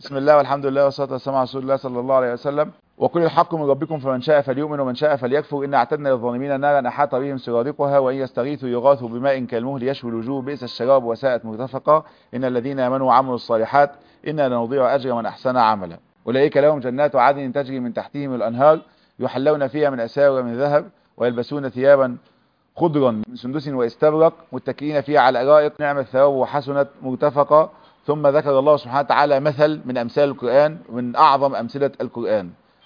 بسم الله والحمد لله والصلاة والسلام على رسول الله صلى الله عليه وسلم وكل الحق من ربكم فمن شاء فليؤمن ومن شاء فليكفر إن أعتدنا للظالمين نارا أحاط بهم سرادقها وإن يستغيثوا يغاثوا بماء كالمهل يشوي الوجوه بئس الشراب وساءت مرتفقا إن الذين آمنوا وعملوا الصالحات إنا لنضيع أجر من أحسن عملا أولئك لهم جنات عدن تجري من تحتهم الأنهار يحلون فيها من أساور من ذهب ويلبسون ثيابا خضرا من سندس واستبرق متكئين فيها على الارائك نعم الثواب وحسنت مرتفقا ثم ذكر الله سبحانه وتعالى مثل من امثال القران من اعظم امثله القران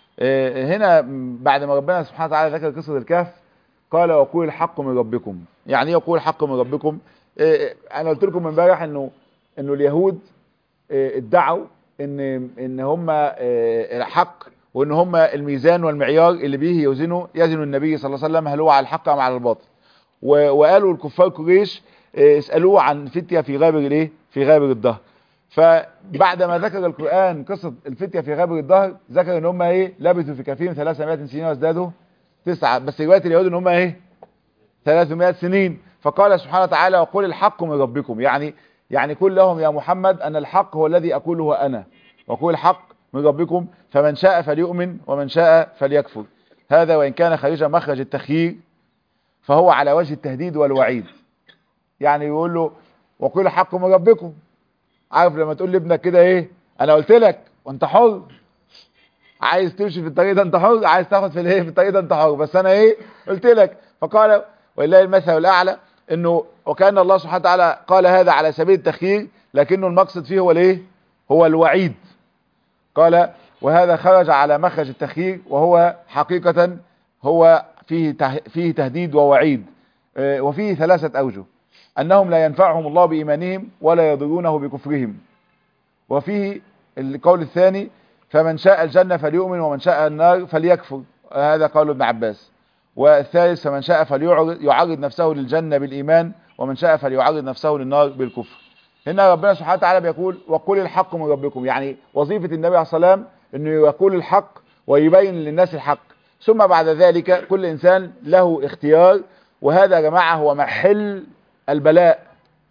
هنا بعد ما ربنا سبحانه وتعالى ذكر قصه الكهف قال وقول الحق من ربكم يعني ايه يقول الحق من ربكم انا قلت لكم امبارح انه انه اليهود ادعوا ان ان هم الحق وان هم الميزان والمعيار اللي بيه يوزنوا يزن النبي صلى الله عليه وسلم هل هو على الحق ام على الباطل وقالوا الكفار قريش اسالوه عن فتيه في غابر الايه في غابر الدهر فبعد ما ذكر القران قصه الفتيه في غابر الدهر ذكر ان هم ايه لبثوا في كفيهم 300 سنين وازدادوا تسعه بس روايه اليهود ان هم ايه 300 سنين فقال سبحانه وتعالى وقل الحق من ربكم يعني يعني قل لهم يا محمد ان الحق هو الذي اقوله انا وقل الحق من ربكم فمن شاء فليؤمن ومن شاء فليكفر هذا وإن كان خارج مخرج التخيير فهو على وجه التهديد والوعيد يعني يقول له وقل الحق من ربكم عارف لما تقول لابنك كده ايه انا قلت لك وانت حر عايز تمشي في الطريق ده انت حر عايز تاخد في الايه في الطريق ده انت حر بس انا ايه قلت لك فقال ولله المثل الاعلى انه وكان الله سبحانه وتعالى قال هذا على سبيل التخيير لكنه المقصد فيه هو الايه هو الوعيد قال وهذا خرج على مخرج التخيير وهو حقيقة هو فيه فيه تهديد ووعيد وفيه ثلاثة أوجه أنهم لا ينفعهم الله بإيمانهم ولا يضرونه بكفرهم وفيه القول الثاني فمن شاء الجنة فليؤمن ومن شاء النار فليكفر هذا قول ابن عباس والثالث فمن شاء فليعرض يعرض نفسه للجنة بالإيمان ومن شاء فليعرض نفسه للنار بالكفر هنا ربنا سبحانه وتعالى بيقول وقل الحق من ربكم يعني وظيفة النبي عليه الصلاة والسلام انه يقول الحق ويبين للناس الحق ثم بعد ذلك كل انسان له اختيار وهذا يا جماعة هو محل البلاء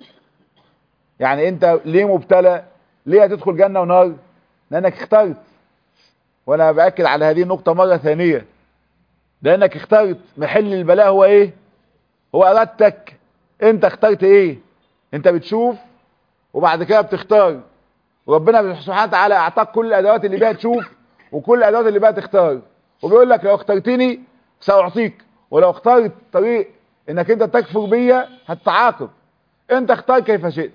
يعني انت ليه مبتلى ليه هتدخل جنة ونار لانك اخترت وانا باكد على هذه النقطة مرة ثانية لانك اخترت محل البلاء هو ايه هو ارادتك انت اخترت ايه انت بتشوف وبعد كده بتختار وربنا سبحانه وتعالى اعطاك كل الادوات اللي بيها تشوف وكل الادوات اللي بيها تختار وبيقول لك لو اخترتني ساعطيك ولو اخترت طريق انك انت تكفر بيا هتتعاقب انت اختار كيف شئت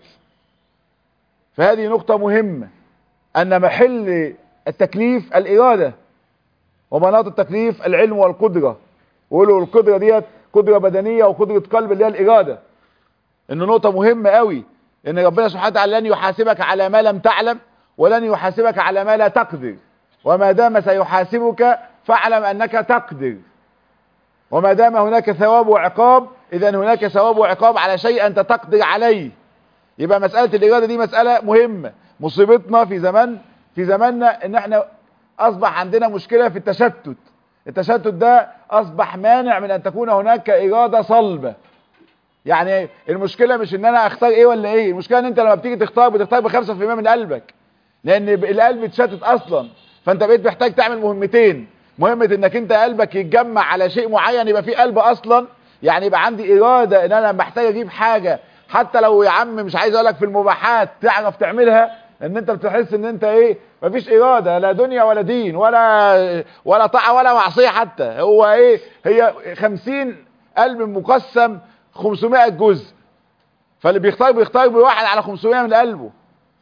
فهذه نقطة مهمة ان محل التكليف الاراده ومناط التكليف العلم والقدرة وقولوا القدرة ديت قدرة بدنية وقدرة قلب اللي هي الاراده انه نقطة مهمة قوي ان ربنا سبحانه وتعالى لن يحاسبك على ما لم تعلم ولن يحاسبك على ما لا تقدر وما دام سيحاسبك فاعلم انك تقدر وما دام هناك ثواب وعقاب اذا هناك ثواب وعقاب على شيء انت تقدر عليه يبقى مسألة الإرادة دي مسألة مهمة مصيبتنا في زمان في زماننا ان احنا اصبح عندنا مشكلة في التشتت التشتت ده اصبح مانع من ان تكون هناك إرادة صلبة يعني المشكلة مش ان انا اختار ايه ولا ايه المشكلة ان انت لما بتيجي تختار بتختار بخمسة في المية من قلبك لان القلب اتشتت اصلا فانت بقيت محتاج تعمل مهمتين مهمة انك انت قلبك يتجمع على شيء معين يبقى في قلب اصلا يعني يبقى عندي ارادة ان انا محتاج اجيب حاجة حتى لو يا عم مش عايز اقولك في المباحات تعرف تعملها ان انت بتحس ان انت ايه مفيش ارادة لا دنيا ولا دين ولا ولا طاعة ولا معصية حتى هو ايه هي خمسين قلب مقسم 500 جزء فاللي بيختار بيختار بواحد على 500 من قلبه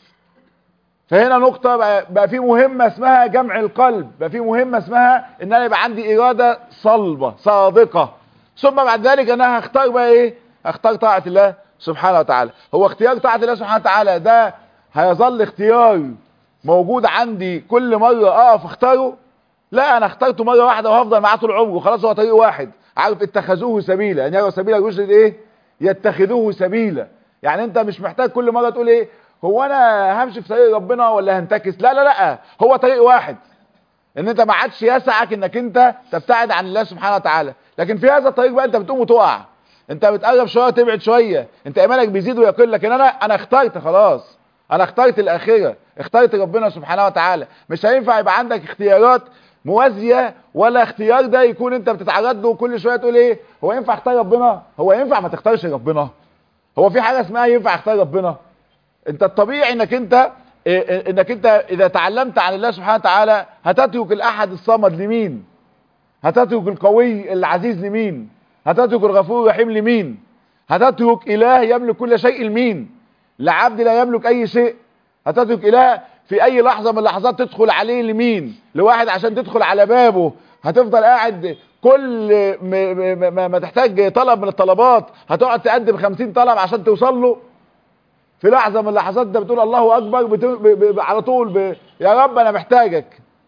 فهنا نقطة بقى, بقى في مهمة اسمها جمع القلب بقى في مهمة اسمها ان انا يبقى عندي ارادة صلبة صادقة ثم بعد ذلك انا هختار بقى ايه هختار طاعة الله سبحانه وتعالى هو اختيار طاعة الله سبحانه وتعالى ده هيظل اختيار موجود عندي كل مرة اقف اختاره لا انا اخترته مرة واحدة وهفضل معاه طول عمره خلاص هو طريق واحد عارف اتخذوه سبيلا يعني يروا سبيل الرشد ايه يتخذوه سبيلا يعني انت مش محتاج كل مرة تقول ايه هو انا همشي في طريق ربنا ولا هنتكس لا لا لا هو طريق واحد ان انت ما عادش يسعك انك انت تبتعد عن الله سبحانه وتعالى لكن في هذا الطريق بقى انت بتقوم وتقع انت بتقرب شويه وتبعد شويه انت ايمانك بيزيد ويقل لكن انا انا اخترت خلاص انا اخترت الاخره اخترت ربنا سبحانه وتعالى مش هينفع يبقى عندك اختيارات موازيه ولا اختيار ده يكون انت بتتعرض له كل شويه تقول ايه هو ينفع اختار ربنا هو ينفع ما تختارش ربنا هو في حاجه اسمها ينفع اختار ربنا انت الطبيعي انك انت إيه انك انت اذا تعلمت عن الله سبحانه وتعالى هتترك الاحد الصمد لمين هتترك القوي العزيز لمين هتترك الغفور الرحيم لمين هتترك اله يملك كل شيء لمين لعبد لا يملك اي شيء هتترك اله في اي لحظة من اللحظات تدخل عليه لمين لواحد عشان تدخل على بابه هتفضل قاعد كل ما, ما, ما تحتاج طلب من الطلبات هتقعد تقدم خمسين طلب عشان توصل له في لحظة من اللحظات ده بتقول الله اكبر بتقول ب ب على طول ب يا رب انا محتاجك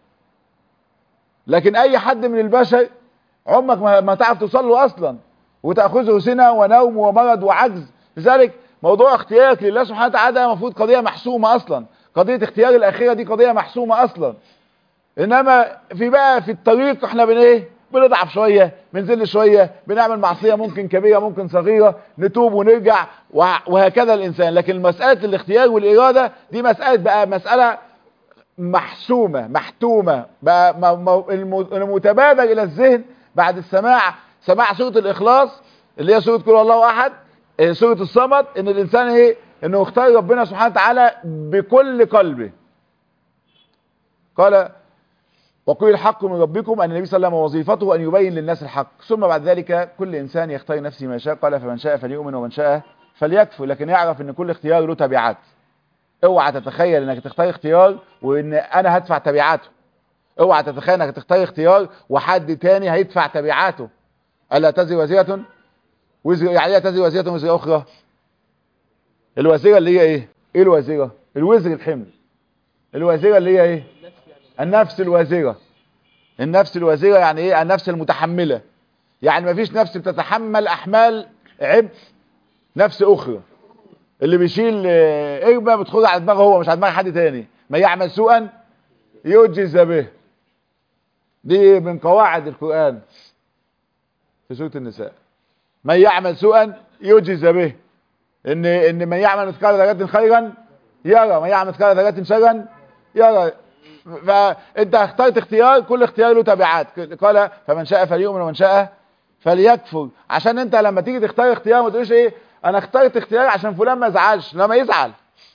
لكن اي حد من البشر عمرك ما, ما تعرف توصل له اصلا وتأخذه سنة ونوم ومرض وعجز لذلك موضوع اختيارك لله سبحانه وتعالى المفروض قضية محسومة اصلا قضية اختيار الاخيرة دي قضية محسومة اصلا انما في بقى في الطريق احنا بن ايه بنضعف شوية بنزل شوية بنعمل معصية ممكن كبيرة ممكن صغيرة نتوب ونرجع وهكذا الانسان لكن مسألة الاختيار والارادة دي مسألة بقى مسألة محسومة محتومة بقى المتبادر الى الذهن بعد السماع سماع سورة الاخلاص اللي هي سورة كل الله احد سورة الصمد ان الانسان ايه انه اختار ربنا سبحانه وتعالى بكل قلبه قال وقل الحق من ربكم ان النبي صلى الله عليه وسلم وظيفته ان يبين للناس الحق ثم بعد ذلك كل انسان يختار نفسه ما شاء قال فمن شاء فليؤمن ومن شاء فليكفر لكن يعرف ان كل اختيار له تبعات اوعى تتخيل انك تختار اختيار وان انا هدفع تبعاته اوعى تتخيل انك تختار اختيار وحد تاني هيدفع تبعاته الا تزر وزيره وزر يعني ايه تزر وزيره وزر اخرى الوزيره اللي هي ايه ايه الوزيره الوزر الحمل الوزيره اللي هي ايه النفس الوازرة النفس الوازرة يعني ايه النفس المتحملة يعني مفيش نفس بتتحمل احمال عبء نفس اخرى اللي بيشيل اربة بتخرج على دماغه هو مش على دماغ حد تاني ما يعمل سوءا يجز به دي من قواعد القرآن في سورة النساء من يعمل سوءا يجز به ان ان من يعمل مثقال ذرة خيرا يرى من يعمل مثقال ذرة شرا يرى فانت اخترت اختيار كل اختيار له تبعات قال فمن شاء فليؤمن ومن شاء فليكفر عشان انت لما تيجي تختار اختيار ما تقولش ايه انا اخترت اختيار عشان فلان ما يزعلش لما يزعل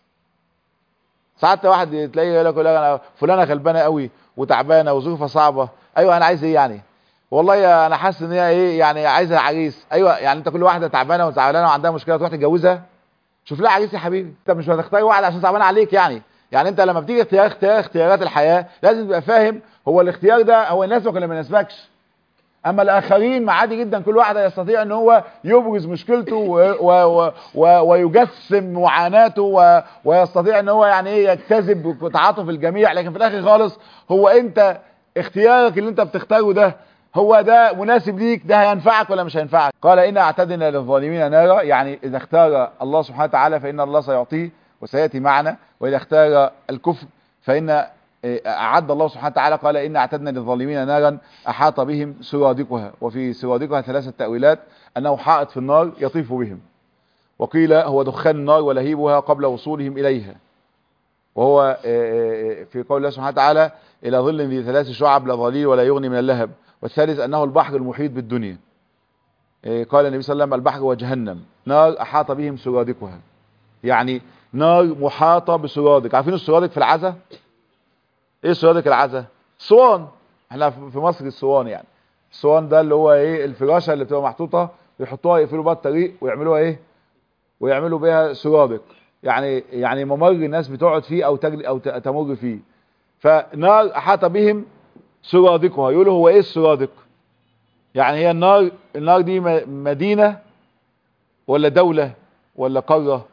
ساعات واحد تلاقيه يقول لك انا فلانه غلبانه قوي وتعبانه وظروفها صعبه ايوه انا عايز ايه يعني والله انا حاسس ان هي ايه يعني عايزه عريس ايوه يعني انت كل واحده تعبانه وزعلانه وعندها مشكله تروح تتجوزها شوف لها عريس يا حبيبي انت مش هتختار واحد عشان صعبان عليك يعني يعني انت لما بتيجي اختيار اختيار اختيارات الحياة لازم تبقى فاهم هو الاختيار ده هو يناسبك ولا ما يناسبكش اما الاخرين ما عادي جدا كل واحد يستطيع ان هو يبرز مشكلته و و و ويجسم معاناته و ويستطيع ان هو يعني ايه يجتذب تعاطف الجميع لكن في الاخر خالص هو انت اختيارك اللي انت بتختاره ده هو ده مناسب ليك ده هينفعك ولا مش هينفعك قال ان اعتدنا للظالمين نارا يعني اذا اختار الله سبحانه وتعالى فان الله سيعطيه وسيأتي معنا وإذا اختار الكفر فإن أعد الله سبحانه وتعالى قال إن أعتدنا للظالمين نارا أحاط بهم سرادقها وفي سرادقها ثلاثة تأويلات أنه حائط في النار يطيف بهم وقيل هو دخان النار ولهيبها قبل وصولهم إليها وهو في قول الله سبحانه وتعالى إلى ظل ذي ثلاث شعب لا ظليل ولا يغني من اللهب والثالث أنه البحر المحيط بالدنيا قال النبي صلى الله عليه وسلم البحر وجهنم نار أحاط بهم سرادقها يعني نار محاطة بسرادق عارفين السرادق في العزة ايه سرادق العزة صوان احنا في مصر الصوان يعني الصوان ده اللي هو ايه الفراشة اللي بتبقى محطوطة يحطوها يقفلوا بها الطريق ويعملوها ايه ويعملوا بيها سرادق يعني يعني ممر الناس بتقعد فيه او تجل او تمر فيه فنار احاط بهم سرادقها يقولوا هو ايه السرادق يعني هي النار النار دي مدينة ولا دولة ولا قارة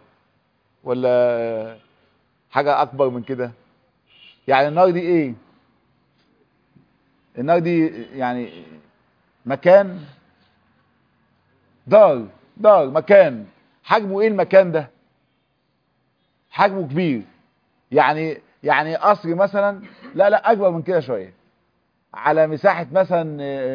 ولا حاجة اكبر من كده يعني النار دي ايه النار دي يعني مكان دار دار مكان حجمه ايه المكان ده حجمه كبير يعني يعني قصر مثلا لا لا اكبر من كده شويه على مساحه مثلا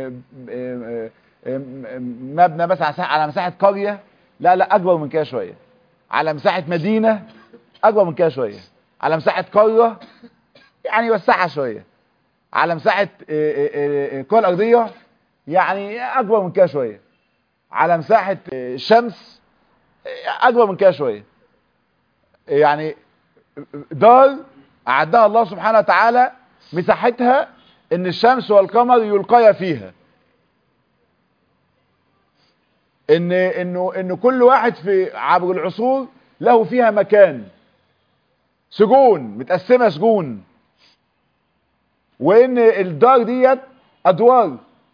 مبنى مثلا على مساحه قريه لا لا اكبر من كده شويه على مساحه مدينه اكبر من كده شويه على مساحه قاره يعني وسعها شويه على مساحه آه، آه، آه، الكره الارضيه يعني اكبر من كده شويه على مساحه آه، الشمس آه، اكبر من كده شويه يعني دار اعدها الله سبحانه وتعالى مساحتها ان الشمس والقمر يلقيا فيها ان انه ان كل واحد في عبر العصور له فيها مكان سجون متقسمه سجون وان الدار ديت ادوار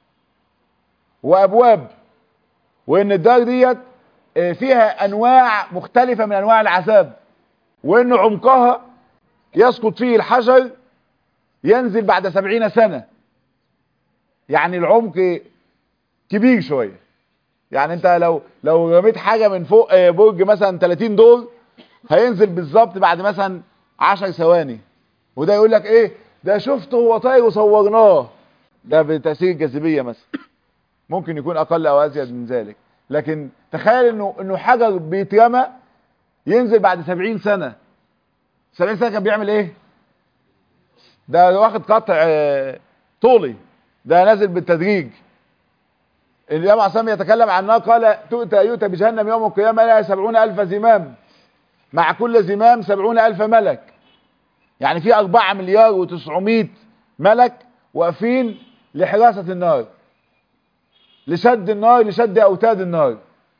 وابواب وان الدار ديت آه، فيها انواع مختلفه من انواع العذاب وان عمقها يسقط فيه الحجر ينزل بعد سبعين سنة يعني العمق كبير شوية يعني انت لو لو رميت حاجة من فوق آه، برج مثلا 30 دور هينزل بالظبط بعد مثلا 10 ثواني وده يقول لك ايه ده شفته هو طاير وصورناه ده بتأثير الجاذبية مثلا ممكن يكون اقل او ازيد من ذلك لكن تخيل انه انه حجر بيترمى ينزل بعد 70 سنة 70 سنة كان بيعمل ايه ده واخد قطع آه، طولي ده نازل بالتدريج النبي عليه الصلاه يتكلم عن النار قال تؤتى يؤتى بجهنم يوم القيامه لها سبعون الف زمام مع كل زمام سبعون الف ملك يعني في أربعة مليار وتسعمائة ملك واقفين لحراسة النار لشد النار لشد أوتاد النار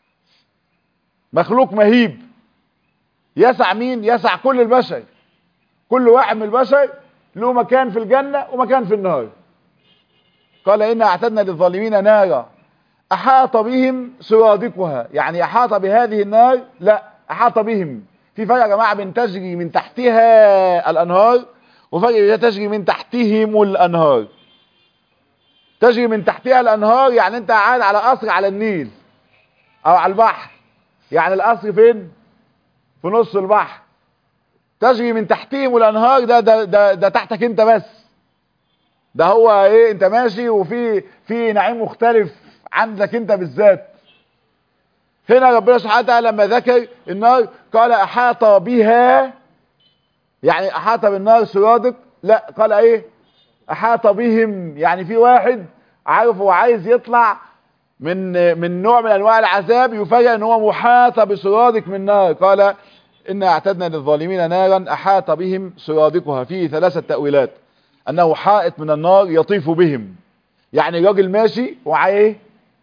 مخلوق مهيب يسع مين يسع كل البشر كل واحد من البشر له مكان في الجنة ومكان في النار قال إنا اعتدنا للظالمين نارا أحاط بهم سرادقها يعني أحاط بهذه النار لا أحاط بهم في فرق يا جماعة بين تجري من تحتها الأنهار وفرق بين تجري من تحتهم الأنهار تجري من تحتها الأنهار يعني أنت قاعد على قصر على النيل أو على البحر يعني القصر فين في نص البحر تجري من تحتهم الانهار ده ده ده, ده تحتك انت بس ده هو ايه انت ماشي وفي في نعيم مختلف عندك انت بالذات هنا ربنا سبحانه وتعالى لما ذكر النار قال احاط بها يعني احاط بالنار سرادق لا قال ايه احاط بهم يعني في واحد عارف هو عايز يطلع من من نوع من انواع العذاب يفاجئ ان هو محاط بسرادق من نار قال إنا اعتدنا للظالمين نارا أحاط بهم سرادقها فيه ثلاثة تأويلات أنه حائط من النار يطيف بهم يعني راجل ماشي وعايه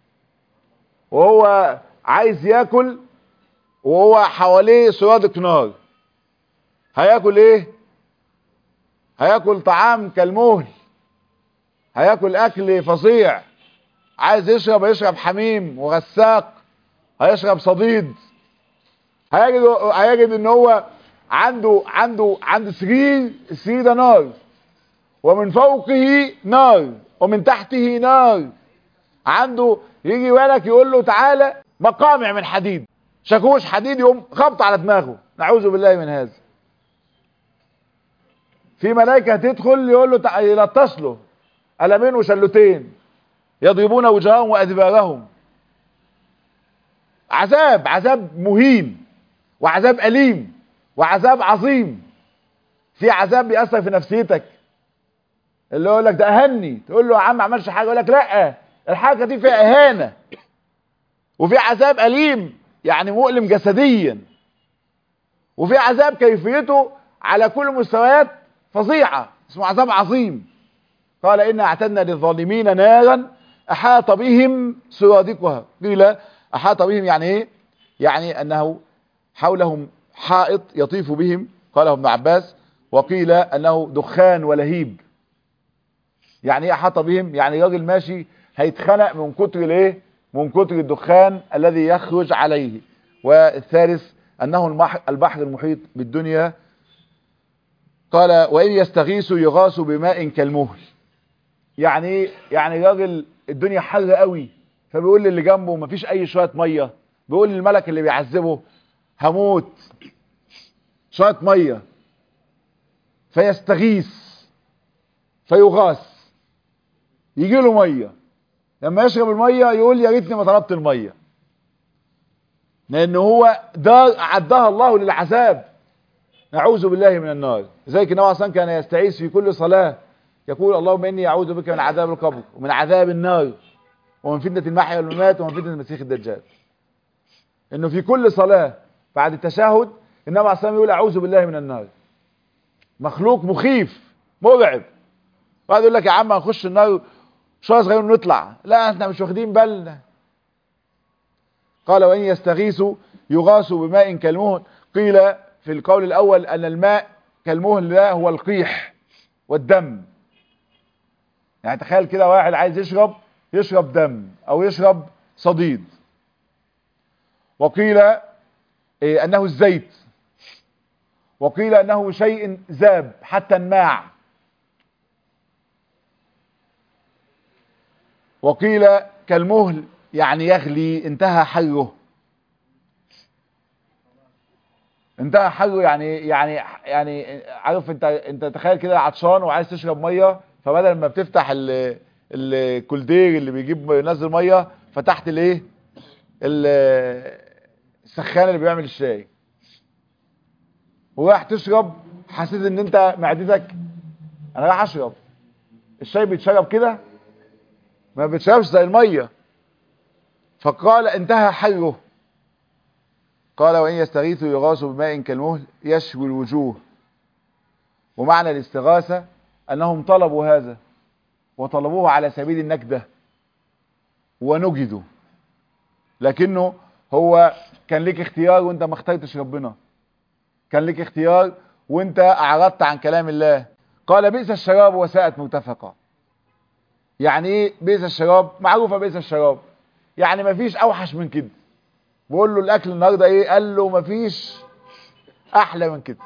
وهو عايز ياكل وهو حواليه سرادق نار هياكل ايه هياكل طعام كالمهل هياكل اكل فظيع عايز يشرب يشرب حميم وغساق هيشرب صديد هيجد هيجد ان هو عنده عنده عنده سرير السرير ده نار ومن فوقه نار ومن تحته نار عنده يجي ولك يقول له تعالى مقامع من حديد شاكوش حديد يقوم خبط على دماغه نعوذ بالله من هذا في ملائكة تدخل يقول له تع- يلطش له قلمين وشلتين يضربون وجههم وأدبارهم عذاب عذاب مهين وعذاب أليم وعذاب عظيم في عذاب بيأثر في نفسيتك اللي يقول لك ده أهني تقول له يا عم ما عملش حاجة يقول لك لا الحاجة دي فيها إهانة وفي عذاب أليم يعني مؤلم جسديا وفي عذاب كيفيته على كل المستويات فظيعة اسمه عذاب عظيم قال إنا اعتدنا للظالمين نارا أحاط بهم سرادقها قيل أحاط بهم يعني إيه يعني أنه حولهم حائط يطيف بهم قاله ابن عباس وقيل أنه دخان ولهيب يعني ايه احاط بهم يعني راجل ماشي هيتخنق من كتر الايه من كتر الدخان الذي يخرج عليه والثالث انه المح- البحر المحيط بالدنيا قال وان يستغيثوا يغاثوا بماء كالمهل يعني ايه يعني راجل الدنيا حر قوي فبيقول للي جنبه مفيش اي شويه ميه بيقول للملك اللي بيعذبه هموت شويه ميه فيستغيث فيغاث يجي له ميه لما يشرب الميه يقول يا ريتني ما طلبت الميه لان هو دار اعدها الله للعذاب نعوذ بالله من النار لذلك النبي صلى كان يستعيذ في كل صلاة يقول اللهم إني أعوذ بك من عذاب القبر ومن عذاب النار ومن فتنة المحيا والممات ومن فتنة المسيح الدجال إنه في كل صلاة بعد التشهد النبي عليه الصلاة يقول أعوذ بالله من النار مخلوق مخيف مرعب بعد يقول لك يا عم هنخش النار شوية صغيرين ونطلع لا احنا مش واخدين بالنا قال وإن يستغيثوا يغاثوا بماء كالمهل قيل في القول الأول أن الماء كالمهل ده هو القيح والدم يعني تخيل كده واحد عايز يشرب يشرب دم أو يشرب صديد وقيل إيه أنه الزيت وقيل أنه شيء ذاب حتى انماع وقيل كالمهل يعني يغلي انتهى حره انتهى حره يعني يعني يعني عارف انت انت تخيل كده عطشان وعايز تشرب ميه فبدل ما بتفتح ال الكولدير اللي بيجيب ينزل ميه فتحت الايه السخان اللي بيعمل الشاي وراح تشرب حسيت ان انت معدتك انا رايح اشرب الشاي بيتشرب كده ما بيتشربش زي الميه فقال انتهى حره قال وإن يستغيثوا يغاثوا بماء كالمهل يشوي الوجوه ومعنى الاستغاثة أنهم طلبوا هذا وطلبوه على سبيل النكدة ونجدوا لكنه هو كان لك اختيار وانت ما اخترتش ربنا كان لك اختيار وانت اعرضت عن كلام الله قال بئس الشراب وساءت مرتفقة يعني ايه بئس الشراب معروفة بئس الشراب يعني مفيش اوحش من كده بقول له الاكل النهارده ايه قال له مفيش احلى من كده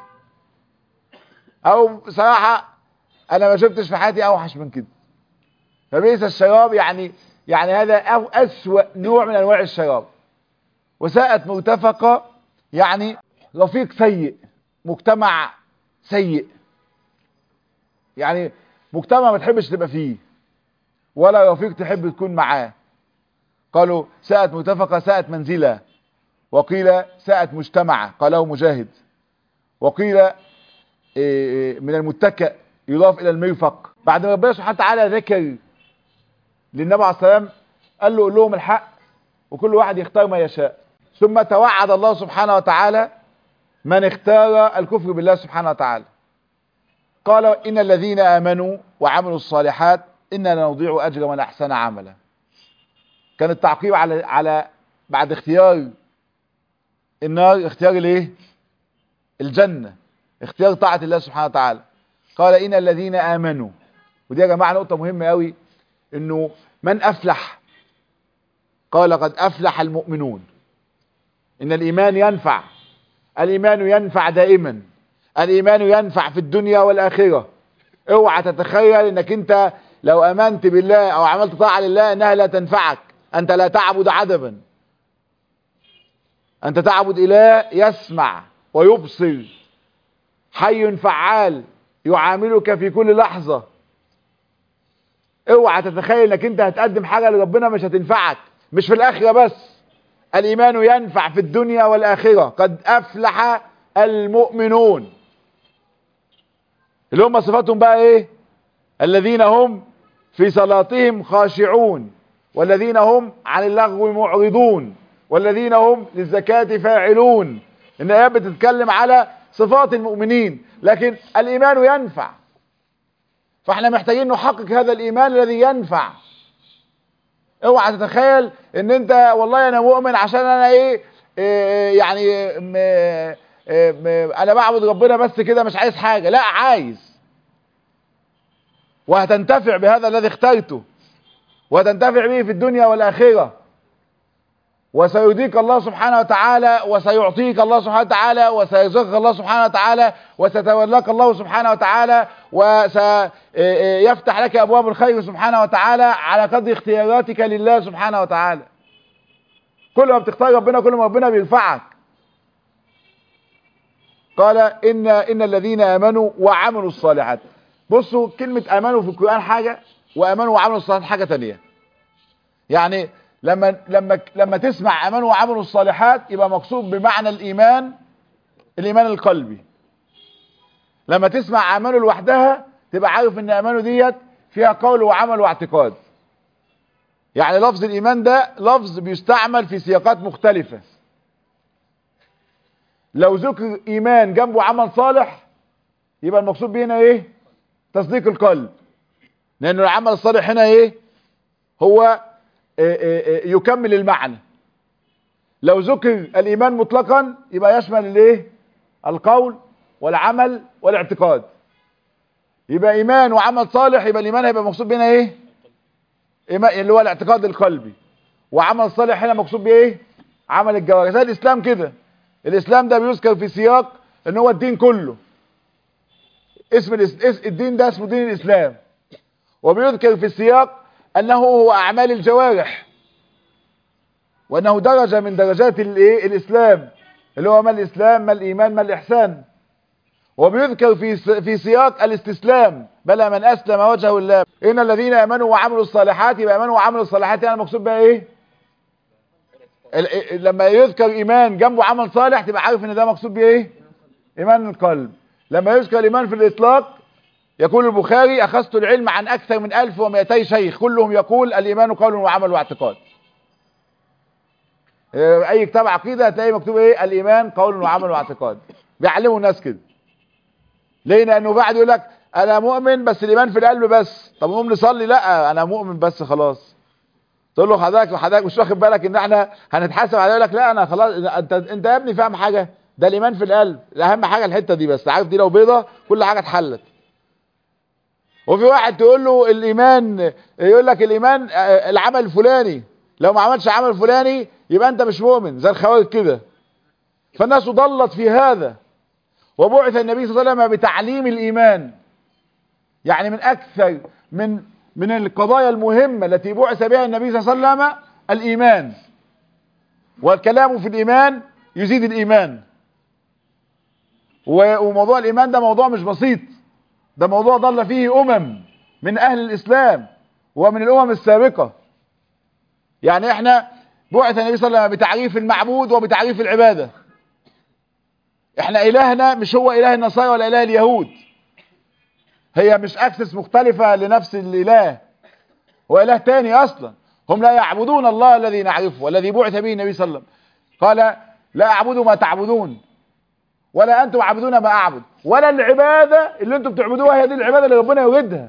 او بصراحه انا ما شفتش في حياتي اوحش من كده فبئس الشراب يعني يعني هذا أو اسوا نوع من انواع الشراب وساءت مرتفقه يعني رفيق سيء مجتمع سيء يعني مجتمع ما تحبش تبقى فيه ولا رفيق تحب تكون معاه قالوا ساءت مرتفقه ساءت منزله وقيل ساءت مجتمعة قاله مجاهد وقيل من المتكئ يضاف إلى المرفق بعد ما ربنا سبحانه وتعالى ذكر للنبي عليه السلام قال له قول لهم الحق وكل واحد يختار ما يشاء ثم توعد الله سبحانه وتعالى من اختار الكفر بالله سبحانه وتعالى قال إن الذين آمنوا وعملوا الصالحات إنا لنضيع أجر من أحسن عملا كان التعقيب على على بعد اختيار النار اختيار الايه الجنة اختيار طاعة الله سبحانه وتعالى قال إن الذين آمنوا ودي يا جماعة نقطة مهمة قوي انه من أفلح قال قد أفلح المؤمنون إن الإيمان ينفع الإيمان ينفع دائما الإيمان ينفع في الدنيا والآخرة اوعى تتخيل انك انت لو امنت بالله او عملت طاعة لله انها لا تنفعك انت لا تعبد عدبا أنت تعبد إله يسمع ويبصر حي فعال يعاملك في كل لحظة اوعى تتخيل انك انت هتقدم حاجة لربنا مش هتنفعك مش في الآخرة بس الإيمان ينفع في الدنيا والآخرة قد أفلح المؤمنون اللي هم صفاتهم بقى ايه الذين هم في صلاتهم خاشعون والذين هم عن اللغو معرضون والذين هم للزكاة فاعلون ان الايات بتتكلم على صفات المؤمنين لكن الايمان ينفع فاحنا محتاجين نحقق هذا الايمان الذي ينفع اوعى تتخيل ان انت والله انا مؤمن عشان انا ايه, إيه يعني م م انا بعبد ربنا بس كده مش عايز حاجة لا عايز وهتنتفع بهذا الذي اخترته وهتنتفع به في الدنيا والاخره وسيديك الله سبحانه وتعالى وسيعطيك الله سبحانه وتعالى وسيرزقك الله سبحانه وتعالى وستولاك الله سبحانه وتعالى وسيفتح لك ابواب الخير سبحانه وتعالى على قدر اختياراتك لله سبحانه وتعالى كل ما بتختار ربنا كل ما ربنا بيرفعك قال ان ان الذين امنوا وعملوا الصالحات بصوا كلمه امنوا في القران حاجه وامنوا وعملوا الصالحات حاجه ثانيه يعني لما لما لما تسمع امنوا وعملوا الصالحات يبقى مقصود بمعنى الايمان الايمان القلبي لما تسمع امانه لوحدها تبقى عارف ان امانه ديت فيها قول وعمل واعتقاد يعني لفظ الايمان ده لفظ بيستعمل في سياقات مختلفة لو ذكر ايمان جنبه عمل صالح يبقى المقصود به هنا ايه تصديق القلب لان العمل الصالح هنا ايه هو إيه إيه يكمل المعنى لو ذكر الايمان مطلقا يبقى يشمل الايه القول والعمل والاعتقاد يبقى ايمان وعمل صالح يبقى الايمان هيبقى مقصود بينا ايه إيمان اللي هو الاعتقاد القلبي وعمل صالح هنا مقصود بيه ايه عمل الجوارح زي الاسلام كده الاسلام ده بيذكر في سياق ان هو الدين كله اسم الدين ده اسمه دين الاسلام وبيذكر في السياق انه هو اعمال الجوارح وانه درجة من درجات الايه الاسلام اللي هو ما الاسلام ما الايمان ما الاحسان وبيذكر في في سياق الاستسلام بلى من اسلم وجهه لله ان الذين امنوا وعملوا الصالحات يبقى امنوا وعملوا الصالحات يعني المقصود بها ايه لما يذكر ايمان جنبه عمل صالح تبقى عارف ان ده مقصود بيه ايه ايمان القلب لما يذكر الايمان في الاطلاق يقول البخاري اخذت العلم عن اكثر من 1200 شيخ كلهم يقول الايمان قول وعمل واعتقاد اي كتاب عقيده هتلاقي مكتوب ايه الايمان قول وعمل واعتقاد بيعلموا الناس كده ليه لانه بعد يقول لك انا مؤمن بس الايمان في القلب بس طب نقوم نصلي لا انا مؤمن بس خلاص تقول له حضرتك وحضرتك مش واخد بالك ان احنا هنتحاسب عليه يقول لك لا انا خلاص انت انت يا ابني فاهم حاجه ده الايمان في القلب اهم حاجه الحته دي بس عارف دي لو بيضه كل حاجه اتحلت وفي واحد تقول له الايمان يقول لك الايمان العمل الفلاني لو ما عملش عمل فلاني يبقى انت مش مؤمن زي الخوارج كده فالناس ضلت في هذا وبعث النبي صلى الله عليه وسلم بتعليم الايمان يعني من اكثر من من القضايا المهمة التي بعث بها النبي صلى الله عليه وسلم الايمان والكلام في الايمان يزيد الايمان وموضوع الايمان ده موضوع مش بسيط ده موضوع ضل فيه امم من اهل الاسلام ومن الامم السابقة يعني احنا بعث النبي صلى الله عليه وسلم بتعريف المعبود وبتعريف العبادة احنا الهنا مش هو اله النصارى ولا اله اليهود هي مش اكسس مختلفة لنفس الاله هو اله تاني اصلا هم لا يعبدون الله الذي نعرفه والذي بعث به النبي صلى الله عليه وسلم قال لا اعبد ما تعبدون ولا انتم عابدون ما اعبد ولا العبادة اللي انتم بتعبدوها هي دي العبادة اللي ربنا يريدها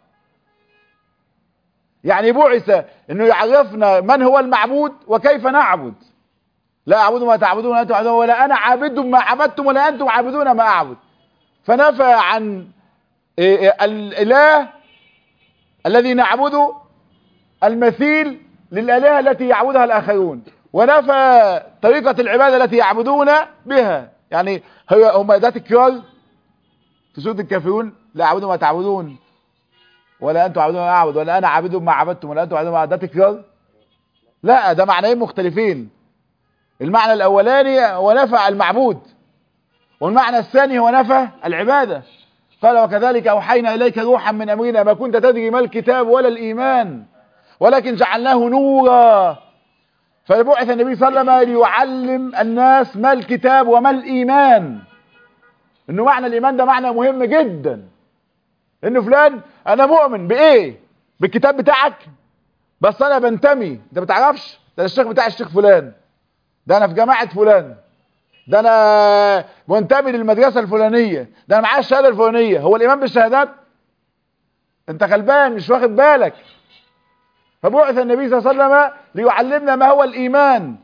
يعني بعث انه يعرفنا من هو المعبود وكيف نعبد لا اعبد ما تعبدون ولا انتم عابدون ولا انا عابد ما عبدتم ولا انتم عابدون ما اعبد فنفى عن الاله الذي نعبده المثيل للالهه التي يعبدها الاخرون ونفى طريقه العباده التي يعبدون بها يعني هي هم ذات الكرار في سوره الكافرون لا اعبد ما تعبدون ولا انتم عابدون ما اعبد ولا انا عابد ما عبدتم ولا انتم عابدون ما ذات الكرار لا ده معنيين مختلفين المعنى الاولاني هو نفع المعبود والمعنى الثاني هو نفى العبادة قال وكذلك اوحينا اليك روحا من امرنا ما كنت تدري ما الكتاب ولا الايمان ولكن جعلناه نورا فبعث النبي صلى الله عليه وسلم ليعلم الناس ما الكتاب وما الايمان انه معنى الايمان ده معنى مهم جدا انه فلان انا مؤمن بايه بالكتاب بتاعك بس انا بنتمي انت ما تعرفش ده الشيخ بتاع الشيخ فلان ده انا في جماعة فلان ده انا منتمي للمدرسة الفلانية ده انا معايا الشهادة الفلانية هو الايمان بالشهادات انت غلبان مش واخد بالك فبعث النبي صلى الله عليه وسلم ليعلمنا ما هو الايمان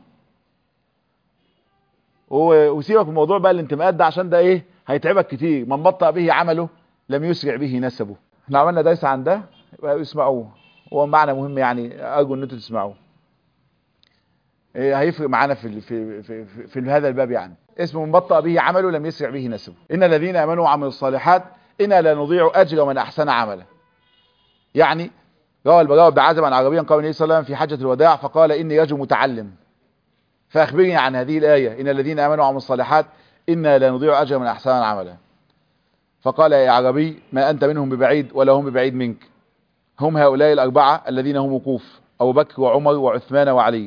وسيبك من الموضوع بقى الانتماءات ده عشان ده ايه هيتعبك كتير من بطأ به عمله لم يسرع به نسبه احنا عملنا درس عن ده يبقى اسمعوه هو معنى مهم يعني ارجو ان انتوا تسمعوه هيفرق معانا في في في, في, في هذا الباب يعني اسمه من بطأ به عمله لم يسرع به نسبه ان الذين امنوا وعملوا الصالحات انا لا نضيع اجر من احسن عملا يعني روى البراء بن عازب عن عربيا قال النبي صلى الله عليه وسلم في حجة الوداع فقال اني رجل متعلم فاخبرني عن هذه الآية ان الذين امنوا وعملوا الصالحات انا لا نضيع اجر من احسن عملا فقال يا عربي ما انت منهم ببعيد ولا هم ببعيد منك هم هؤلاء الاربعة الذين هم وقوف ابو بكر وعمر وعثمان وعلي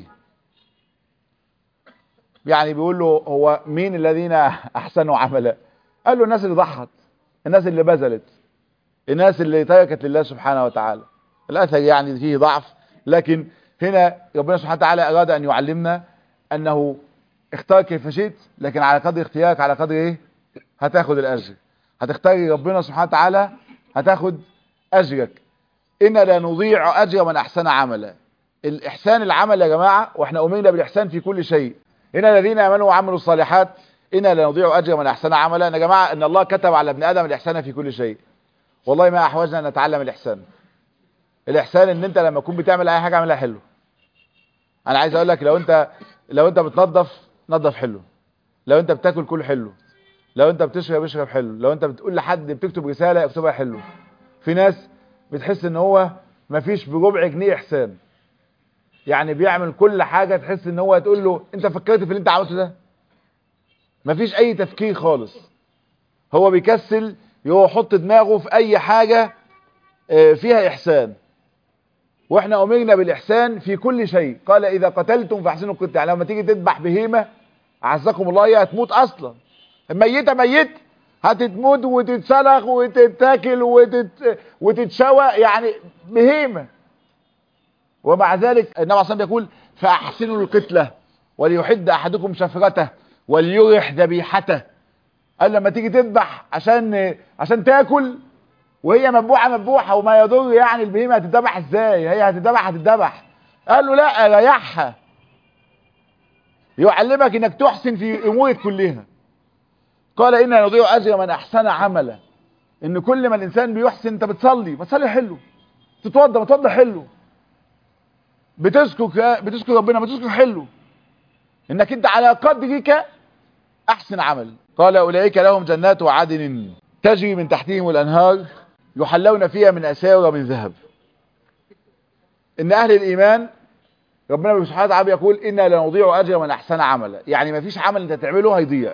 يعني بيقول له هو مين الذين احسنوا عملا قال له الناس اللي ضحت الناس اللي بذلت الناس اللي تركت لله سبحانه وتعالى الاثر يعني فيه ضعف لكن هنا ربنا سبحانه وتعالى اراد ان يعلمنا انه اختار كيف شئت لكن على قدر اختيارك على قدر ايه هتاخد الاجر هتختار ربنا سبحانه وتعالى هتاخد اجرك إنا لا نضيع أجر من أحسن عملا الإحسان العمل يا جماعة وإحنا أمرنا بالإحسان في كل شيء إن الذين آمنوا وعملوا الصالحات إنا لا نضيع أجر من أحسن عملا يا جماعة إن الله كتب على ابن آدم الإحسان في كل شيء والله ما أحوجنا أن نتعلم الإحسان الإحسان إن أنت لما تكون بتعمل أي حاجة اعملها حلو أنا عايز أقول لك لو أنت لو أنت بتنظف نظف حلو لو أنت بتاكل كل حلو لو أنت بتشرب اشرب حلو لو أنت بتقول لحد بتكتب رسالة اكتبها حلو في ناس بتحس ان هو مفيش بربع جنيه احسان يعني بيعمل كل حاجة تحس ان هو تقول له انت فكرت في اللي انت عملته ده مفيش اي تفكير خالص هو بيكسل يحط دماغه في اي حاجة فيها احسان واحنا امرنا بالاحسان في كل شيء قال اذا قتلتم فاحسنوا القتل يعني لما تيجي تذبح بهيمة اعزكم الله هي هتموت اصلا ميتة ميت هتتموت وتتسلخ وتتاكل وتت... وتتشوى يعني بهيمة ومع ذلك النبي عليه الصلاة يقول فأحسنوا القتلة وليحد أحدكم شفرته وليرح ذبيحته قال لما تيجي تذبح عشان عشان تاكل وهي مذبوحه مذبوحه وما يضر يعني البهيمه هتتذبح ازاي هي هتتذبح هتتذبح قال له لا ريحها يعلمك انك تحسن في امورك كلها قال إنا نضيع أجر من أحسن عملا إن كل ما الإنسان بيحسن أنت بتصلي بتصلي حلو تتوضى بتوضى حلو بتذكر بتذكر ربنا بتذكر حلو إنك أنت على قدرك أحسن عمل قال أولئك لهم جنات عدن تجري من تحتهم الأنهار يحلون فيها من أساور من ذهب إن أهل الإيمان ربنا سبحانه وتعالى يقول إنا لنضيع أجر من أحسن عملا يعني ما فيش عمل أنت تعمله هيضيع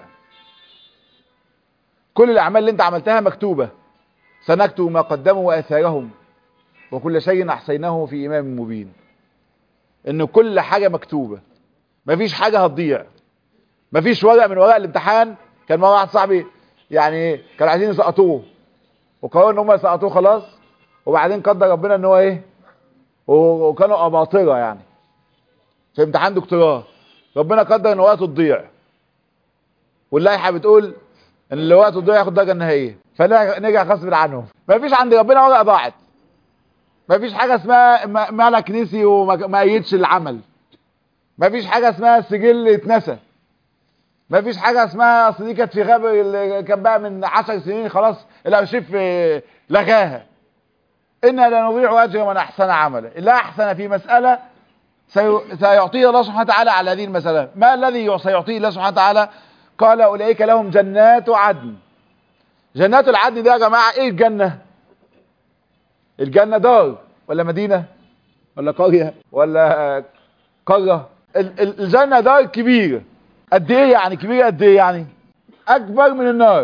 كل الأعمال اللي انت عملتها مكتوبة سنكتب ما قدموا وآثارهم وكل شيء أحسيناه في إمام مبين إن كل حاجة مكتوبة مفيش حاجة هتضيع مفيش ورق من ورق الامتحان كان مع واحد صاحبي يعني كانوا عايزين يسقطوه وقرروا ان هم يسقطوه خلاص وبعدين قدر ربنا ان هو ايه وكانوا اباطره يعني في امتحان دكتوراه ربنا قدر ان ورقته تضيع واللائحه بتقول ان اللي وقته تضيع ياخد درجه النهائيه فنرجع غصب عنهم ما فيش عند ربنا ورقه ضاعت ما فيش حاجه اسمها ملك نسي وما ايدش العمل ما فيش حاجه اسمها السجل اتنسى ما فيش حاجه اسمها اصل دي كانت في غاب اللي كان بقى من 10 سنين خلاص الارشيف لغاها انا لا نضيع اجر من احسن عملا لا احسن في مساله سيعطيه الله سبحانه وتعالى على هذه المساله ما الذي سيعطيه الله سبحانه وتعالى قال أولئك لهم جنات عدن جنات العدن ده يا جماعة ايه الجنة الجنة دار ولا مدينة ولا قرية ولا قارة الجنة دار كبيرة قد ايه يعني كبيرة قد ايه يعني اكبر من النار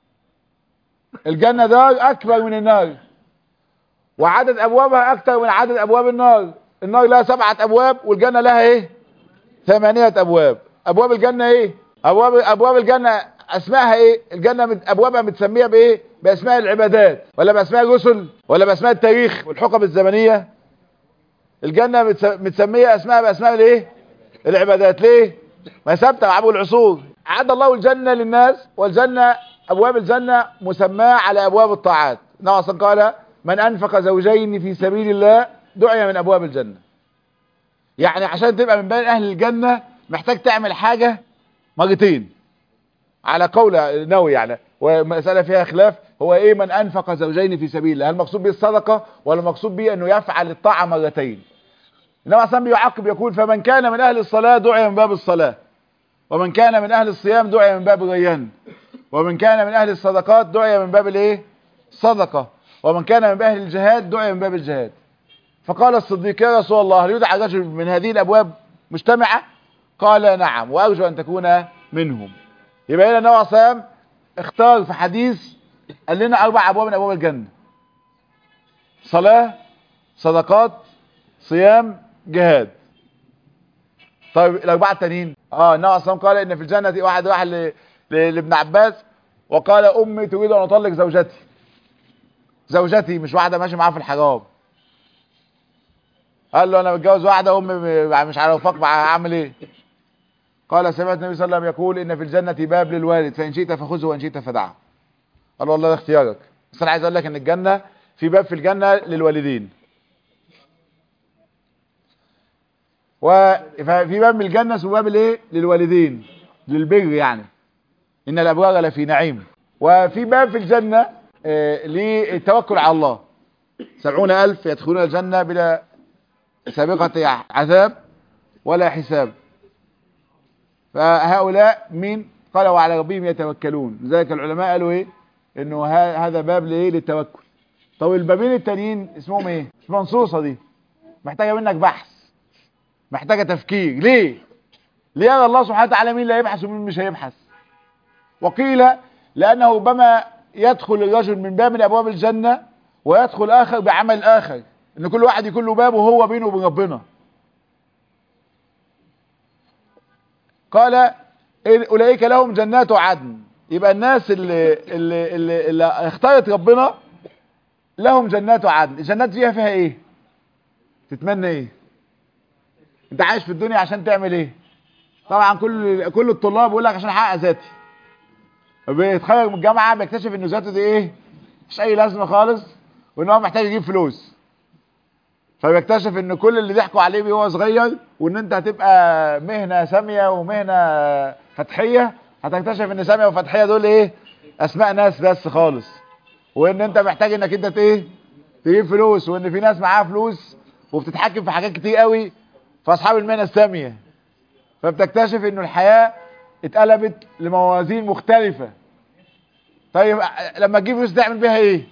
الجنة دار اكبر من النار وعدد ابوابها اكتر من عدد ابواب النار النار لها سبعة ابواب والجنة لها ايه ثمانية ابواب ابواب الجنة ايه ابواب ابواب الجنه اسمائها ايه الجنه ابوابها متسميه بايه باسماء العبادات ولا باسماء الرسل ولا باسماء التاريخ والحقب الزمنيه الجنه متسميه اسماء باسماء الايه العبادات ليه ما ثابته مع ابو العصور اعد الله الجنه للناس والجنه ابواب الجنه مسماه على ابواب الطاعات النبي اصلا قال من انفق زوجين في سبيل الله دعي من ابواب الجنه يعني عشان تبقى من بين اهل الجنه محتاج تعمل حاجه مرتين على قول نووي يعني ومسألة فيها خلاف هو ايه من انفق زوجين في سبيل الله هل المقصود به الصدقة ولا المقصود به انه يفعل الطاعة مرتين انما اصلا بيعقب يقول فمن كان من اهل الصلاة دعي من باب الصلاة ومن كان من اهل الصيام دعي من باب الريان ومن كان من اهل الصدقات دعي من باب الايه الصدقة ومن كان من اهل الجهاد دعي من باب الجهاد فقال الصديق يا رسول الله هل يدعى رجل من هذه الابواب مجتمعة قال نعم وارجو ان تكون منهم يبقى هنا النبي صلى اختار في حديث قال لنا اربع ابواب من ابواب الجنه صلاه صدقات صيام جهاد طيب الاربعه التانيين اه النبي صلى قال ان في الجنه واحد راح لابن عباس وقال امي تريد ان اطلق زوجتي زوجتي مش واحده ماشي معاها في الحرام قال له انا متجوز واحده امي م- مش عارف افق اعمل ايه قال سمعت النبي صلى الله عليه وسلم يقول ان في الجنه باب للوالد فان شئت فخذه وان شئت فدعه قال له والله ده اختيارك بس انا عايز اقول لك ان الجنه في باب في الجنه للوالدين وفي باب من الجنه اسمه باب الايه للوالدين للبر يعني ان الابرار لفي نعيم وفي باب في الجنه آه، للتوكل على الله سبعون ألف يدخلون الجنة بلا سابقة عذاب ولا حساب فهؤلاء مين قال وعلى ربهم يتوكلون لذلك العلماء قالوا ايه انه ه- هذا باب لايه للتوكل طب البابين التانيين اسمهم ايه مش منصوصة دي محتاجة منك بحث محتاجة تفكير ليه ليه يرى الله سبحانه وتعالى مين اللي هيبحث ومين مش هيبحث وقيل لأنه ربما يدخل الرجل من باب من أبواب الجنة ويدخل آخر بعمل آخر إن كل واحد يكون له باب وهو بينه وبين ربنا قال إن أولئك لهم جنات عدن يبقى الناس اللي, اللي, اللي, اللي اختارت ربنا لهم جنات عدن الجنات فيها فيها ايه تتمنى ايه انت عايش في الدنيا عشان تعمل ايه طبعا كل كل الطلاب بيقول لك عشان احقق ذاتي بيتخرج من الجامعه بيكتشف ان ذاته دي ايه مش اي لازمه خالص وان هو محتاج يجيب فلوس فبيكتشف ان كل اللي ضحكوا عليه وهو صغير وان انت هتبقى مهنه ساميه ومهنه فتحيه هتكتشف ان ساميه وفتحيه دول ايه اسماء ناس بس خالص وان انت محتاج انك انت ايه تجيب فلوس وان في ناس معاها فلوس وبتتحكم في حاجات كتير قوي في اصحاب المهنه الساميه فبتكتشف انه الحياه اتقلبت لموازين مختلفه طيب لما تجيب فلوس تعمل بيها ايه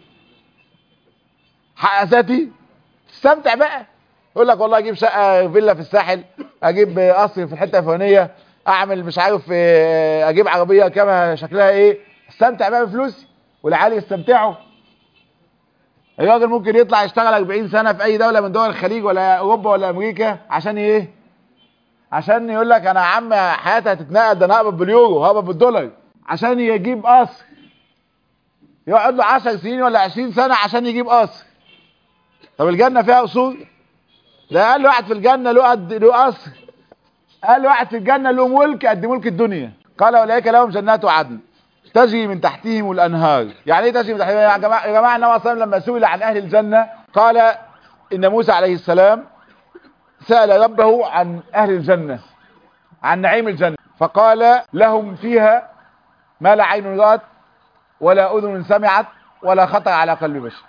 حق ذاتي تستمتع بقى يقول لك والله اجيب شقه فيلا في الساحل اجيب قصر في الحته الفلانيه اعمل مش عارف آه، اجيب عربيه كما شكلها ايه استمتع بقى بفلوسي والعيال يستمتعوا الراجل ممكن يطلع يشتغل 40 سنه في اي دوله من دول الخليج ولا اوروبا ولا امريكا عشان ايه عشان يقول لك انا يا عم حياتي هتتنقل ده انا هقبض باليورو هقبض بالدولار عشان يجيب قصر يقعد له 10 سنين ولا 20 سنه عشان يجيب قصر طب الجنه فيها قصور ده اقل واحد في الجنه له قد له قصر اقل واحد في الجنه له ملك قد ملك الدنيا قال اولئك لهم جنات عدن تجري من تحتهم الانهار يعني ايه تجري من تحتهم يا جماعه يا جماعه النبي صلى الله عليه وسلم لما سئل عن اهل الجنه قال ان موسى عليه السلام سال ربه عن اهل الجنه عن نعيم الجنه فقال لهم فيها ما لا عين رات ولا اذن سمعت ولا خطر على قلب بشر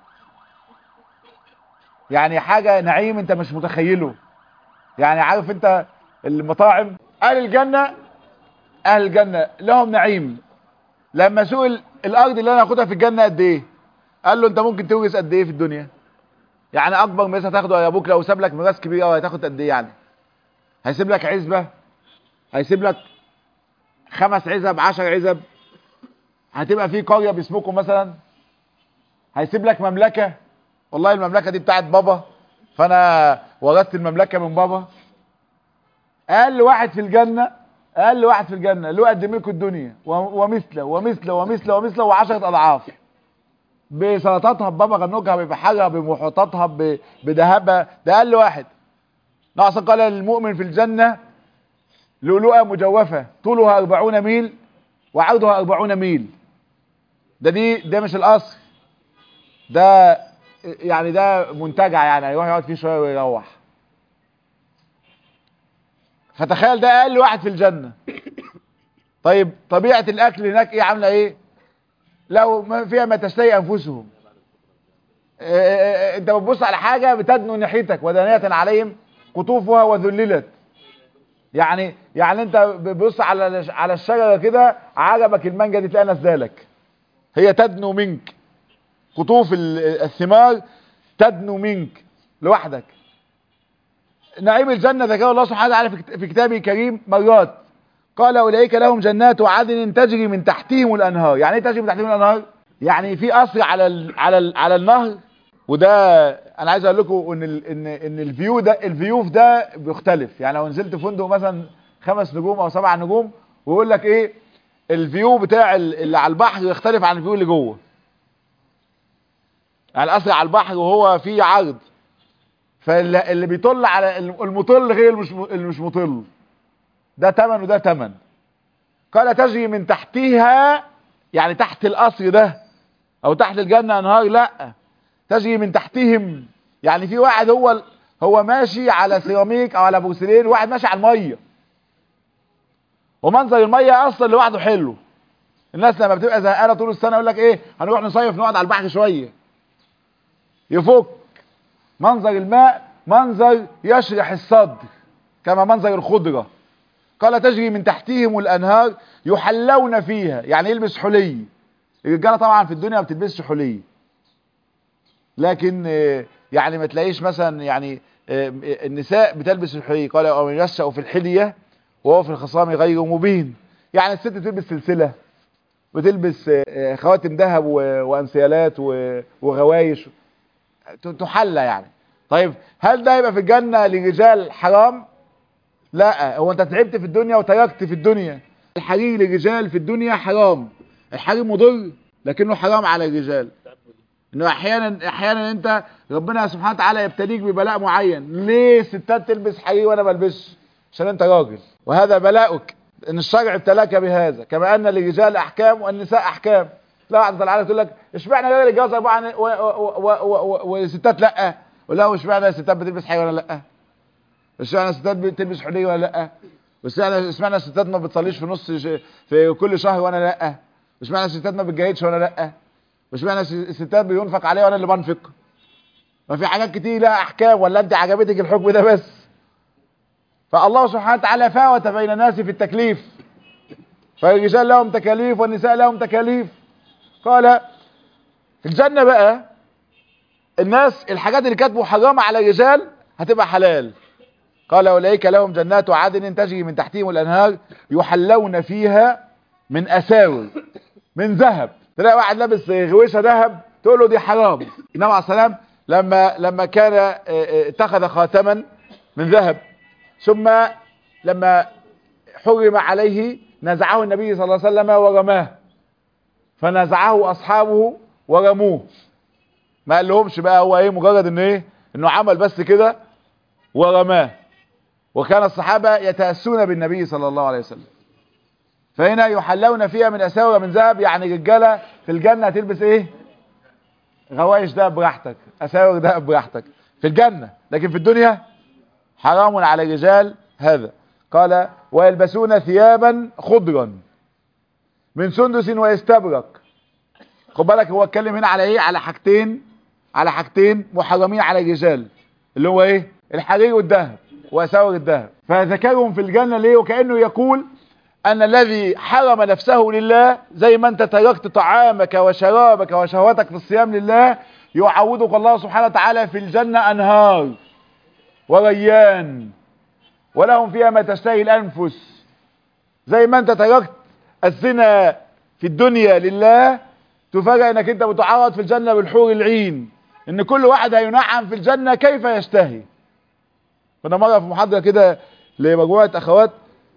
يعني حاجة نعيم انت مش متخيله يعني عارف انت المطاعم اهل الجنة اهل الجنة لهم نعيم لما سئل الارض اللي انا هاخدها في الجنة قد ايه قال له انت ممكن تورث قد ايه في الدنيا يعني اكبر ميراث هتاخده يا ابوك لو ساب لك ميراث كبير قوي هتاخد قد ايه يعني هيسيب لك عزبة هيسيب لك خمس عزب عشر عزب هتبقى في قرية باسمكم مثلا هيسيب لك مملكة والله المملكة دي بتاعت بابا فانا ورثت المملكة من بابا اقل واحد في الجنة اقل واحد في الجنة له قد ملك الدنيا و- ومثله ومثله ومثله ومثله وعشرة اضعاف بسلطاتها ببابا غنوجها ببحرها بمحيطاتها ب- بذهبها ده اقل واحد نعصى قال للمؤمن في الجنة لؤلؤة مجوفة طولها أربعون ميل وعرضها أربعون ميل ده دي ده مش القصر ده يعني ده منتجع يعني هيروح يقعد فيه شويه ويروح فتخيل ده اقل واحد في الجنه طيب طبيعه الاكل هناك ايه عامله ايه لو ما فيها ما تشتهي انفسهم إيه إيه إيه انت بتبص على حاجه بتدنو ناحيتك ودانيه عليهم قطوفها وذللت يعني يعني انت بتبص على على الشجره كده عجبك المانجا دي تلاقيها نازلالك هي تدنو منك قطوف ال- الثمار تدنو منك لوحدك نعيم الجنة ذكر الله سبحانه وتعالى في كت- في كتابه الكريم مرات قال أولئك لهم جنات عدن تجري من تحتهم الأنهار يعني ايه تجري من تحتهم الأنهار يعني في قصر على ال على ال على النهر وده انا عايز اقول لكم ان ال ان ان الفيو ده الفيوف ده بيختلف يعني لو نزلت فندق مثلا خمس نجوم او سبع نجوم ويقول لك ايه الفيو بتاع اللي على البحر يختلف عن الفيو اللي جوه يعني القصر على البحر وهو فيه عرض فاللي بيطل على المطل غير المش اللي مش مطل ده تمن وده تمن قال تجري من تحتها يعني تحت القصر ده او تحت الجنة انهار لا تجري من تحتهم يعني في واحد هو هو ماشي على سيراميك او على بورسلين واحد ماشي على الميه ومنظر الميه اصلا لوحده حلو الناس لما بتبقى زهقانه طول السنه يقول لك ايه هنروح نصيف نقعد على البحر شويه يفك منظر الماء منظر يشرح الصدر كما منظر الخضره قال تجري من تحتهم الانهار يحلون فيها يعني يلبس حلي الرجاله طبعا في الدنيا ما بتلبسش حلي لكن يعني ما تلاقيش مثلا يعني النساء بتلبس الحلي قال او ينشأ في الحليه وهو في الخصام غير مبين يعني الست بتلبس سلسله بتلبس خواتم ذهب وانسيالات وغوايش تحلى يعني طيب هل ده يبقى في الجنه لرجال حرام لا هو انت تعبت في الدنيا وتركت في الدنيا الحرير للرجال في الدنيا حرام الحرير مضر لكنه حرام على الرجال انه احيانا احيانا انت ربنا سبحانه وتعالى يبتليك ببلاء معين ليه الستات تلبس حرير وانا ما البسش عشان انت راجل وهذا بلاؤك ان الشرع ابتلاك بهذا كما ان للرجال احكام والنساء احكام لا واحد طلع تقول لك اشمعنى الراجل يتجوز اربعه والستات لا ولا اشمعنى الستات بتلبس حرير ولا لا اشمعنى الستات بتلبس حرير ولا لا اشمعنى اشمعنى الستات ما بتصليش في نص في كل شهر وانا لا اشمعنى الستات ما بتجاهدش وانا لا اشمعنى الستات بينفق عليها وانا اللي بنفق ما في حاجات كتير لها احكام ولا انت عجبتك الحكم ده بس فالله سبحانه وتعالى فاوت بين الناس في التكليف فالرجال لهم تكاليف والنساء لهم تكاليف قال في الجنة بقى الناس الحاجات اللي كانت محرمة على الرجال هتبقى حلال قال أولئك لهم جنات عدن تجري من تحتهم الأنهار يحلون فيها من أساور من ذهب تلاقي واحد لابس غويشة ذهب تقول له دي حرام النبي عليه السلام لما لما كان اتخذ خاتما من ذهب ثم لما حرم عليه نزعه النبي صلى الله عليه وسلم ورماه فنزعه اصحابه ورموه ما قال لهمش بقى هو ايه مجرد انه ايه انه عمل بس كده ورماه وكان الصحابة يتأسون بالنبي صلى الله عليه وسلم فهنا يحلون فيها من اساور من ذهب يعني رجالة في الجنة هتلبس ايه غوايش ده براحتك اساور ده براحتك في الجنة لكن في الدنيا حرام على الرجال هذا قال ويلبسون ثيابا خضرا من سندس واستبرق خد بالك هو اتكلم هنا على ايه على حاجتين على حاجتين محرمين على الرجال اللي هو ايه الحرير والذهب واساور الذهب فذكرهم في الجنة ليه وكأنه يقول ان الذي حرم نفسه لله زي ما انت تركت طعامك وشرابك وشهوتك في الصيام لله يعوضك الله سبحانه وتعالى في الجنة انهار وريان ولهم فيها ما تشتهي الانفس زي ما انت تركت الزنا في الدنيا لله تفاجئ انك انت بتعرض في الجنة بالحور العين ان كل واحد هينعم في الجنة كيف يشتهي كنا مرة في محاضرة كده لمجموعة اخوات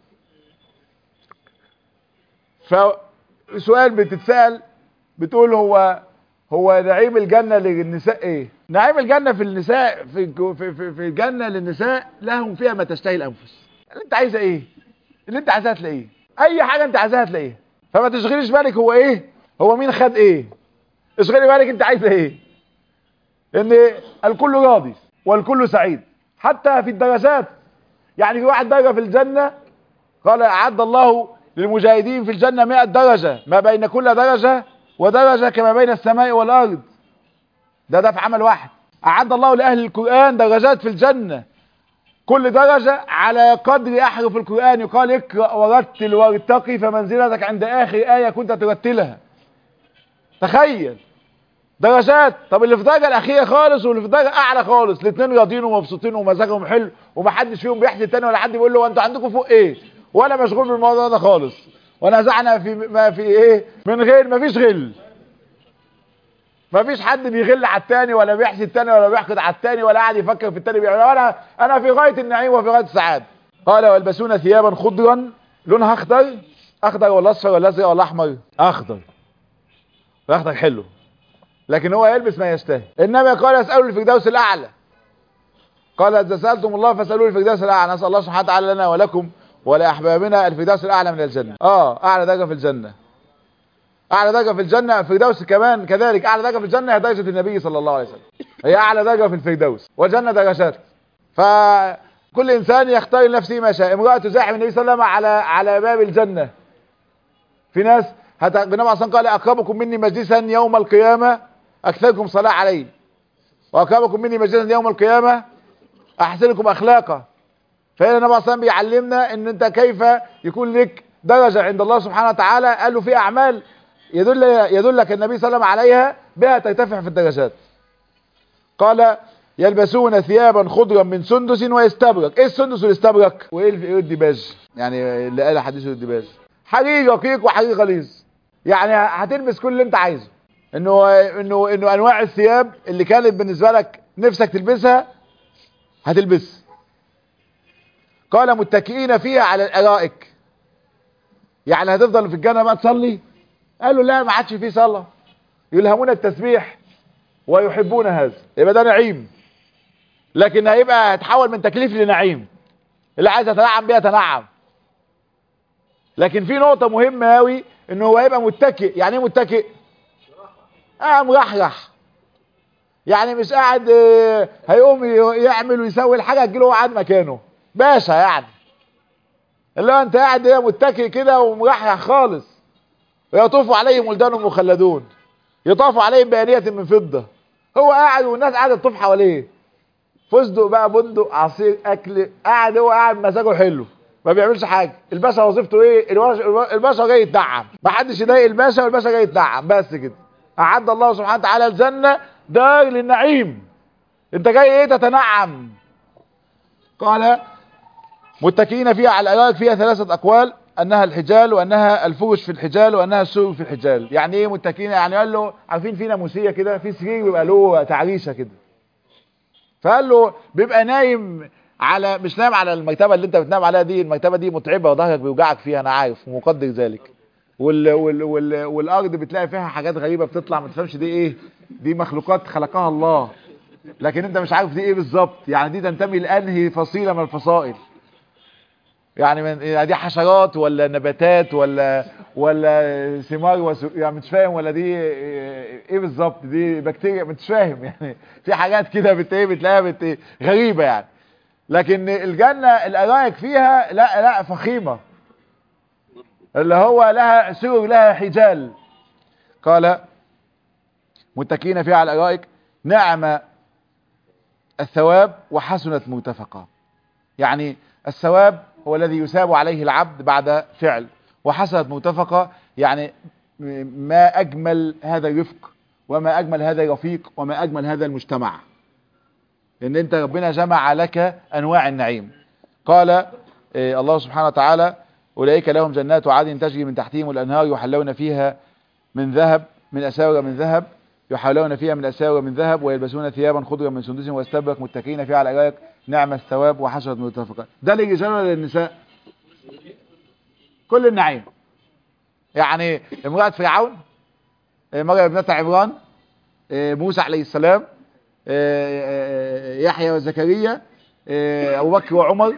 فسؤال بتتسأل بتقول هو هو نعيم الجنة للنساء ايه نعيم الجنة في النساء في في في, في الجنة للنساء لهم فيها ما تشتهي الانفس اللي انت عايزه ايه اللي انت عايزها تلاقيه اي حاجة انت عايزها تلاقيها فما تشغليش بالك هو ايه هو مين خد ايه اشغلي بالك انت عايزه ايه ان الكل راضي والكل سعيد حتى في الدرجات يعني في واحد درجة في الجنة قال اعد الله للمجاهدين في الجنة 100 درجة ما بين كل درجة ودرجة كما بين السماء والأرض ده ده في عمل واحد أعد الله لأهل القرآن درجات في الجنة كل درجة على قدر أحرف القرآن يقال اقرأ ورتل وارتقي فمنزلتك عند آخر آية كنت ترتلها تخيل درجات طب اللي في الدرجة الأخيرة خالص واللي في الدرجة أعلى خالص الاثنين راضيين ومبسوطين ومزاجهم حلو ومحدش فيهم بيحكي التاني ولا حد بيقول له انتوا عندكم فوق ايه ولا مشغول بالموضوع ده خالص ونزعنا في ما في ايه من غير ما فيش غل ما فيش حد بيغل على التاني ولا بيحسي التاني ولا بيحقد على التاني ولا قاعد يفكر في التاني بيعمل انا انا في غايه النعيم وفي غايه السعاده قال ويلبسون ثيابا خضرا لونها اخضر اخضر ولا اصفر ولا ازرق ولا احمر اخضر الاخضر حلو لكن هو يلبس ما يشتهي انما قال اسالوا الفردوس الاعلى قال اذا سالتم الله فاسالوه الفردوس الاعلى نسال الله سبحانه وتعالى لنا ولكم ولاحبابنا الفردوس الاعلى من الجنه اه اعلى درجه في الجنه اعلى درجه في الجنه الفردوس كمان كذلك اعلى درجه في الجنه هي درجه النبي صلى الله عليه وسلم هي اعلى درجه في الفردوس والجنه درجات فكل انسان يختار لنفسه ما شاء امراه تزاحم النبي صلى الله عليه وسلم على على باب الجنه في ناس هت... النبي عليه قال اقربكم مني مجلسا يوم القيامه اكثركم صلاه علي واقربكم مني مجلسا يوم القيامه احسنكم اخلاقا فهنا النبي عليه الصلاه بيعلمنا ان انت كيف يكون لك درجه عند الله سبحانه وتعالى قال له في اعمال يدل يدلك النبي صلى الله عليه وسلم عليها بها ترتفع في الدرجات قال يلبسون ثيابا خضرا من سندس ويستبرق ايه السندس والاستبرق وايه الديباج يعني اللي قال حديث الديباج حرير رقيق وحرير غليظ يعني هتلبس كل اللي انت عايزه انه انه انه انواع الثياب اللي كانت بالنسبه لك نفسك تلبسها هتلبسها قال متكئين فيها على الارائك يعني هتفضل في الجنه بقى تصلي قالوا لا ما عادش فيه صلاه يلهمون التسبيح ويحبون هذا يبقى ده نعيم لكن هيبقى هتحول من تكليف لنعيم اللي عايز يتنعم بيها تنعم لكن في نقطه مهمه قوي انه هو هيبقى متكئ يعني ايه متكئ اه مرحرح يعني مش قاعد اه هيقوم يعمل ويسوي الحاجه تجيله هو قاعد مكانه باشا يعني اللي هو انت قاعد ايه متكئ كده ومرحرح خالص ويطوف عليهم ولدان مخلدون يطاف عليهم بانيه من فضه هو قاعد والناس قاعده تطوف حواليه فستق بقى بندق عصير اكل قاعد هو قاعد مزاجه حلو ما بيعملش حاجه الباشا وظيفته ايه الباشا جاي يتنعم ما حدش يضايق الباشا والباشا جاي يتنعم بس كده اعد الله سبحانه وتعالى الجنه دار للنعيم انت جاي ايه تتنعم قال متكئين فيها على الارائك فيها ثلاثه اقوال انها الحجال وانها الفرش في الحجال وانها السرر في الحجال يعني ايه متكئين يعني قال له عارفين في ناموسيه كده في سرير بيبقى له تعريشه كده فقال له بيبقى نايم على مش نايم على المكتبه اللي انت بتنام عليها دي المكتبه دي متعبه وظهرك بيوجعك فيها انا عارف ومقدر ذلك وال وال وال والارض بتلاقي فيها حاجات غريبه بتطلع ما تفهمش دي ايه دي مخلوقات خلقها الله لكن انت مش عارف دي ايه بالظبط يعني دي تنتمي لانهي فصيله من الفصائل يعني من يعني دي حشرات ولا نباتات ولا ولا ثمار وسو يعني مش فاهم ولا دي ايه بالظبط دي بكتيريا مش فاهم يعني في حاجات كده بت ايه بتلاقيها بت غريبه يعني لكن الجنه الارائك فيها لا لا فخيمه اللي هو لها سرر لها حجال قال متكئين فيها على الارائك نعم الثواب وحسنت مرتفقه يعني الثواب هو الذي يثاب عليه العبد بعد فعل وحسنت مرتفقة يعني ما أجمل هذا الرفق وما أجمل هذا الرفيق وما أجمل هذا المجتمع لأن أنت ربنا جمع لك أنواع النعيم قال إيه الله سبحانه وتعالى أولئك لهم جنات عدن تجري من تحتهم الأنهار يحلون فيها من ذهب من أساور من ذهب يحلون فيها من أساور من ذهب ويلبسون ثيابا خضرا من سندس واستبرق متكئين فيها على الأرائك نعم الثواب وحسنت مرتفقة ده للرجال ولا للنساء كل النعيم يعني امرأة فرعون مريم ابنة عمران موسى عليه السلام يحيى وزكريا ابو بكر وعمر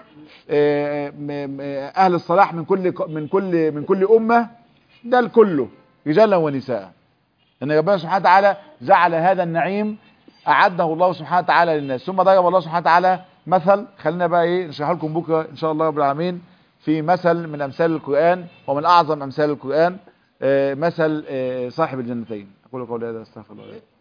اهل الصلاح من كل من كل من كل امه ده الكل رجالا ونساء ان ربنا سبحانه وتعالى جعل هذا النعيم اعده الله سبحانه وتعالى للناس ثم ضرب الله سبحانه وتعالى مثل خلينا بقى ايه نشرحه لكم بكره ان شاء الله رب العالمين في مثل من امثال القران ومن اعظم امثال القران مثل صاحب الجنتين اقول قولي هذا استغفر الله